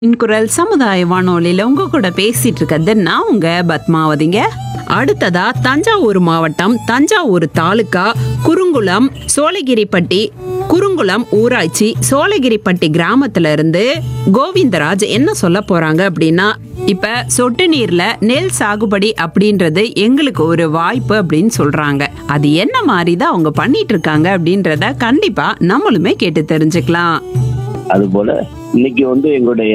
குரல் சமுதாய வானொலியில உங்க கூட பேசிட்டு இருக்கிறது நான் உங்க பத்மாவதிங்க அடுத்ததா தஞ்சாவூர் மாவட்டம் தஞ்சாவூர் தாலுகா குறுங்குளம் சோழகிரிப்பட்டி குறுங்குளம் ஊராட்சி சோழகிரிப்பட்டி கிராமத்துல இருந்து கோவிந்தராஜ் என்ன சொல்ல போறாங்க அப்படின்னா இப்ப சொட்டு நீர்ல நெல் சாகுபடி அப்படின்றது எங்களுக்கு ஒரு வாய்ப்பு அப்படின்னு சொல்றாங்க அது என்ன மாதிரி தான் அவங்க பண்ணிட்டு இருக்காங்க அப்படின்றத கண்டிப்பா நம்மளுமே கேட்டு தெரிஞ்சுக்கலாம் அதுபோல இன்னைக்கு வந்து எங்களுடைய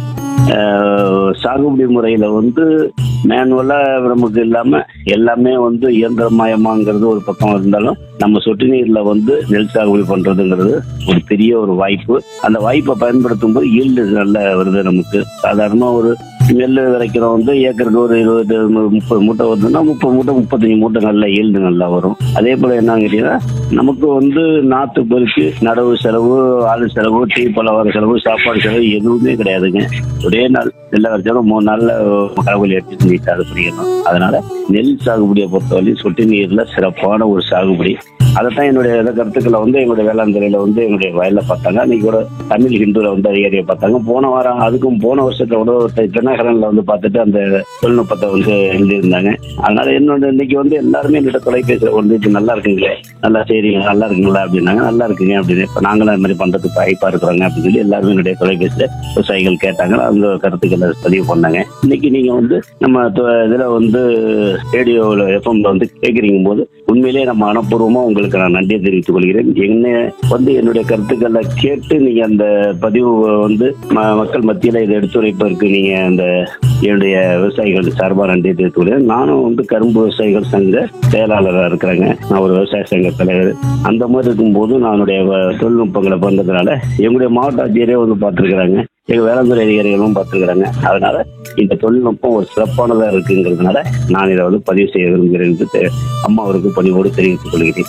அஹ், சாகுபடி முறையில வந்து மேனுவலா நமக்கு இல்லாம எல்லாமே வந்து இயந்திரமயமாங்கிறது ஒரு பக்கம் இருந்தாலும் நம்ம சொட்டு நீர்ல வந்து நெல் சாகுபடி பண்றதுங்கிறது ஒரு பெரிய ஒரு வாய்ப்பு அந்த வாய்ப்பை பயன்படுத்தும் போது ஈல்டு நல்ல வருது நமக்கு சாதாரணமா ஒரு நெல் விதைக்கிறோம் வந்து ஏக்கருக்கு ஒரு இருபது மு- முப்பது மூட்டை வருதுன்னா முப்பது மூட்டை முப்பத்தஞ்சு மூட்டை நல்ல ஈல்டு நல்லா வரும் அதே போல என்னன்னு கேட்டீங்கன்னா நமக்கு வந்து நாத்து பொறுக்கி நடவு செலவு ஆளு செலவு டீ பலவார செலவு சாப்பாடு செலவு எதுவுமே கிடையாதுங்க ஒரே நாள் நெல்லை வச்சாலும் மூணு நாள்ல கடவுள் எடுத்து நீட்டாக பண்ணிக்கணும் அதனால நெல் சாகுபடியை பொறுத்தவரையும் சொட்டு நீர்ல சிறப்பான ஒரு சாகுபடி அதைத்தான் என்னுடைய இத கருத்துக்களை வந்து எங்களுடைய வேளாண் துறையில வந்து எங்களுடைய வயல்ல பார்த்தாங்க அன்னைக்கு கூட தமிழ் ஹிந்துல வந்து அதிகாரியை பார்த்தாங்க போன வாரம் அதுக்கும் போன வருஷத்துல கூட ஒருத்தர் தினகரன்ல வந்து பார்த்துட்டு அந்த தொழில்நுட்பத்தை வந்து எழுதியிருந்தாங்க அதனால என்னோட இன்னைக்கு வந்து எல்லாருமே என்னோட தொலைபேசியில வந்து இது நல்லா இருக்குங்களே நல்லா செய்றீங்க நல்லா இருக்குங்களா அப்படின்னாங்க நல்லா இருக்குங்க அப்படின்னு இப்ப நாங்களும் அது மாதிரி பண்றதுக்கு வாய்ப்பா இருக்கிறோங்க அப்படின்னு சொல்லி எல்லாருமே என்னுடைய தொலைபேசியில விவசாயிகள் கேட்டாங்க அந்த கருத்துக்களை பதிவு பண்ணாங்க இன்னைக்கு நீங்க வந்து நம்ம தொ- இதுல வந்து ரேடியோவில் எஃப்எம்ல வந்து கேட்குறீங்க போது உண்மையிலேயே நம்ம மனப்பூர்வமா உங்களுக்கு நான் நன்றியை தெரிவித்துக் கொள்கிறேன் என்ன வந்து என்னுடைய கருத்துக்களை கேட்டு நீங்க அந்த பதிவு வந்து ம- மக்கள் மத்தியில இதை எடுத்துரைப்பதற்கு நீங்க அந்த என்னுடைய விவசாயிகள் சார்பாக நன்றி தெரிவித்துக் கொள்கிறேன் நானும் வந்து கரும்பு விவசாயிகள் சங்க செயலாளராக இருக்கிறேங்க நான் ஒரு விவசாய சங்க தலைவர் அந்த மாதிரி இருக்கும்போது நான் என்னுடைய வ- தொழில்நுட்பங்களை பண்றதுனால எங்களுடைய மாவட்ட ஆட்சியரே வந்து பார்த்துருக்குறாங்க எங்க வேளாண்துறை அதிகாரிகளும் பார்த்துருக்குறாங்க அதனால இந்த தொழில்நுட்பம் ஒரு சிறப்பானதா இருக்குங்கிறதுனால நான் இதை வந்து பதிவு செய்ய விரும்புகிறேன் என்று தெ- அம்மா அவருக்கு பணிவோடு தெரிவித்துக் கொள்கிறேன்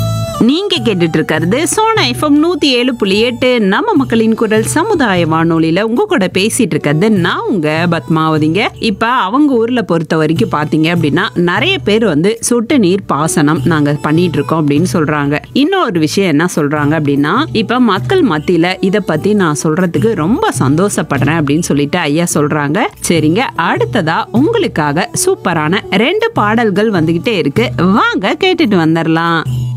நீங்க கேட்டுட்டு இருக்கிறது சோனா எஃப்எம் நூத்தி ஏழு புள்ளி எட்டு நம்ம மக்களின் குரல் சமுதாய வானொலியில உங்க கூட பேசிட்டு இருக்கிறது நான் உங்க பத்மாவதிங்க இப்ப அவங்க ஊர்ல பொறுத்த வரைக்கும் பாத்தீங்க அப்படின்னா நிறைய பேர் வந்து சொட்டு நீர் பாசனம் நாங்க பண்ணிட்டு இருக்கோம் அப்படின்னு சொல்றாங்க இன்னொரு விஷயம் என்ன சொல்றாங்க அப்படின்னா இப்ப மக்கள் மத்தியில இத பத்தி நான் சொல்றதுக்கு ரொம்ப சந்தோஷப்படுறேன் அப்படின்னு சொல்லிட்டு ஐயா சொல்றாங்க சரிங்க அடுத்ததா உங்களுக்காக சூப்பரான ரெண்டு பாடல்கள் வந்துகிட்டே இருக்கு வாங்க கேட்டுட்டு வந்துடலாம்